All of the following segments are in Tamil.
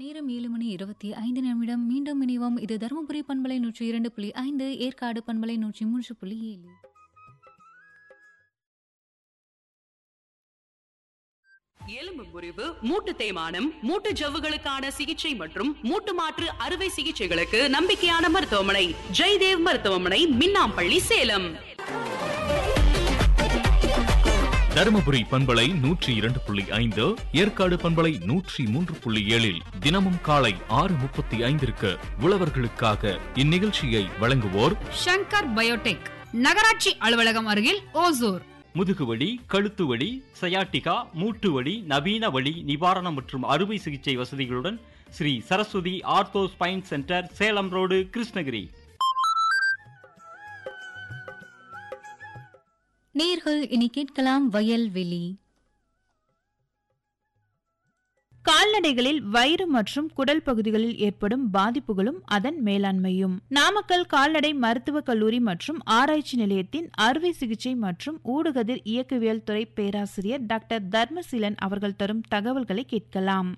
நேரம் ஏழு மணி இருபத்தி ஐந்து நிமிடம் மீண்டும் இணைவோம் இது தருமபுரி பண்பலை நூற்றி இரண்டு புள்ளி ஐந்து ஏற்காடு பண்பலை நூற்றி மூன்று புள்ளி ஏழு எலும்பு முறிவு மூட்டு தேய்மானம் மூட்டு ஜவ்வுகளுக்கான சிகிச்சை மற்றும் மூட்டு மாற்று அறுவை சிகிச்சைகளுக்கு நம்பிக்கையான மருத்துவமனை ஜெய்தேவ் மருத்துவமனை மின்னாம்பள்ளி சேலம் தருமபுரி பண்பலை நூற்றி இரண்டு புள்ளி ஐந்து ஏற்காடு பண்பலை நூற்றி மூன்று புள்ளி ஏழில் தினமும் காலை ஆறு முப்பத்தி ஐந்திற்கு உழவர்களுக்காக இந்நிகழ்ச்சியை வழங்குவோர் ஷங்கர் பயோடெக் நகராட்சி அலுவலகம் அருகில் ஓசூர் முதுகுவலி கழுத்து வலி சயாட்டிகா மூட்டு வலி நவீன வலி நிவாரணம் மற்றும் அறுவை சிகிச்சை வசதிகளுடன் Sri Saraswathi ortho spine centre Salem road Krishnagiri நேர்கள் இனி கேட்கலாம் வயல்வெளி கால்நடைகளில் வயிறு மற்றும் குடல் பகுதிகளில் ஏற்படும் பாதிப்புகளும் அதன் மேலாண்மையும் நாமக்கல் கால்நடை மருத்துவக் கல்லூரி மற்றும் ஆராய்ச்சி நிலையத்தின் அறுவை சிகிச்சை மற்றும் ஊடுகதிர் இயக்கவியல் துறை பேராசிரியர் டாக்டர் தர்மசீலன் அவர்கள் தரும் தகவல்களை கேட்கலாம்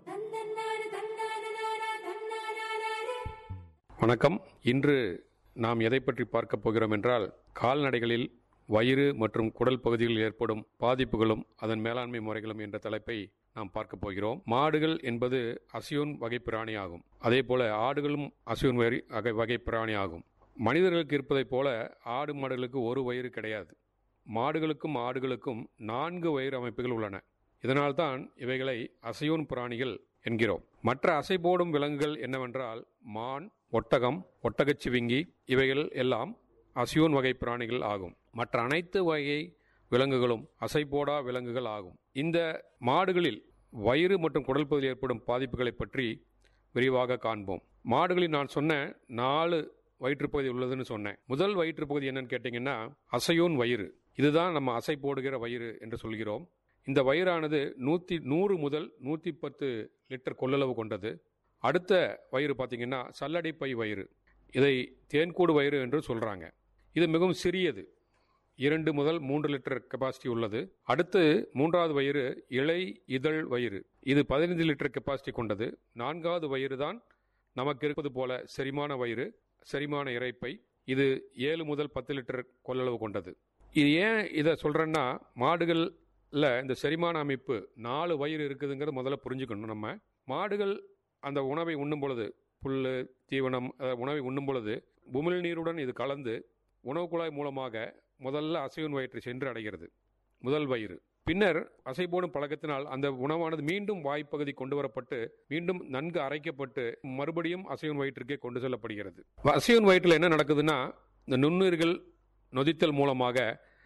வணக்கம் இன்று நாம் எதை பற்றி பார்க்க போகிறோம் என்றால் கால்நடைகளில் வயிறு மற்றும் குடல் பகுதிகளில் ஏற்படும் பாதிப்புகளும் அதன் மேலாண்மை முறைகளும் என்ற தலைப்பை நாம் பார்க்க போகிறோம் மாடுகள் என்பது அசியோன் வகை பிராணி ஆகும் அதே போல ஆடுகளும் அசியோன் வகை வகை வகை பிராணி ஆகும் மனிதர்களுக்கு இருப்பதைப் போல ஆடு மாடுகளுக்கு ஒரு வயிறு கிடையாது மாடுகளுக்கும் ஆடுகளுக்கும் நான்கு வயிறு அமைப்புகள் உள்ளன இதனால்தான் இவைகளை அசையோன் பிராணிகள் என்கிறோம் மற்ற அசை போடும் விலங்குகள் என்னவென்றால் மான் ஒட்டகம் ஒட்டகச்சிவிங்கி இவைகள் எல்லாம் அசியோன் வகை பிராணிகள் ஆகும் மற்ற அனைத்து வகை விலங்குகளும் அசைபோடா விலங்குகள் ஆகும் இந்த மாடுகளில் வயிறு மற்றும் குடல் பகுதியில் ஏற்படும் பாதிப்புகளை பற்றி விரிவாக காண்போம் மாடுகளில் நான் சொன்ன நாலு வயிற்றுப்பகுதி உள்ளதுன்னு சொன்னேன் முதல் வயிற்றுப்பகுதி என்னன்னு கேட்டிங்கன்னா அசையோன் வயிறு இதுதான் நம்ம அசை போடுகிற வயிறு என்று சொல்கிறோம் இந்த வயிறானது நூற்றி நூறு முதல் நூற்றி பத்து லிட்டர் கொள்ளளவு கொண்டது அடுத்த வயிறு பார்த்தீங்கன்னா சல்லடைப்பை வயிறு இதை தேன்கூடு வயிறு என்று சொல்கிறாங்க இது மிகவும் சிறியது இரண்டு முதல் மூன்று லிட்டர் கெப்பாசிட்டி உள்ளது அடுத்து மூன்றாவது வயிறு இலை இதழ் வயிறு இது பதினைந்து லிட்டர் கெப்பாசிட்டி கொண்டது நான்காவது வயிறு தான் நமக்கு இருப்பது போல செரிமான வயிறு செரிமான இறைப்பை இது ஏழு முதல் பத்து லிட்டர் கொள்ளளவு கொண்டது இது ஏன் இதை சொல்கிறேன்னா மாடுகளில் இந்த செரிமான அமைப்பு நாலு வயிறு இருக்குதுங்கிறது முதல்ல புரிஞ்சுக்கணும் நம்ம மாடுகள் அந்த உணவை உண்ணும் பொழுது புல் தீவனம் அஹ், உணவை உண்ணும் பொழுது உமிழ்நீருடன் இது கலந்து உணவு குழாய் மூலமாக முதல்ல அசைவன் வயிற்றை சென்று அடைகிறது முதல் வயிறு பின்னர் அசை போடும் பழக்கத்தினால் அந்த உணவானது மீண்டும் வாய்ப்பகுதி கொண்டு வரப்பட்டு மீண்டும் நன்கு அரைக்கப்பட்டு மறுபடியும் அசைவன் வயிற்றுக்கே கொண்டு செல்லப்படுகிறது அசைவன் வயிற்றில் என்ன நடக்குதுன்னா இந்த நுண்ணுயிர்கள் நொதித்தல் மூலமாக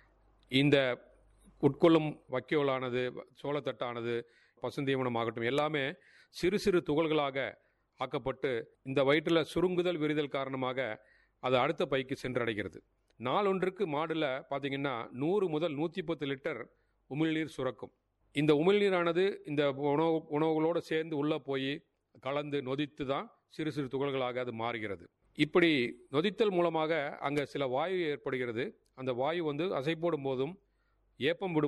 இந்த உட்கொள்ளும் வக்கியோலானது சோளத்தட்டானது பசுந்தீவனம் ஆகட்டும் எல்லாமே சிறு சிறு துகள்களாக ஆக்கப்பட்டு இந்த வயிற்றில் சுருங்குதல் விரிதல் காரணமாக அது அடுத்த பைக்கு சென்றடைகிறது நாளொன்றுக்கு மாடில் பார்த்தீங்கன்னா நூறு முதல் நூற்றி பத்து லிட்டர் உமிழ்நீர் சுரக்கும் இந்த உமிழ்நீரானது இந்த உணவு உணவுகளோடு சேர்ந்து உள்ளே போய் கலந்து நொதித்து தான் சிறு சிறு துகள்களாக அது மாறுகிறது இப்படி நொதித்தல் மூலமாக அங்கே சில வாயு ஏற்படுகிறது அந்த வாயு வந்து அசை போடும் போதும் ஏப்பம் விடும்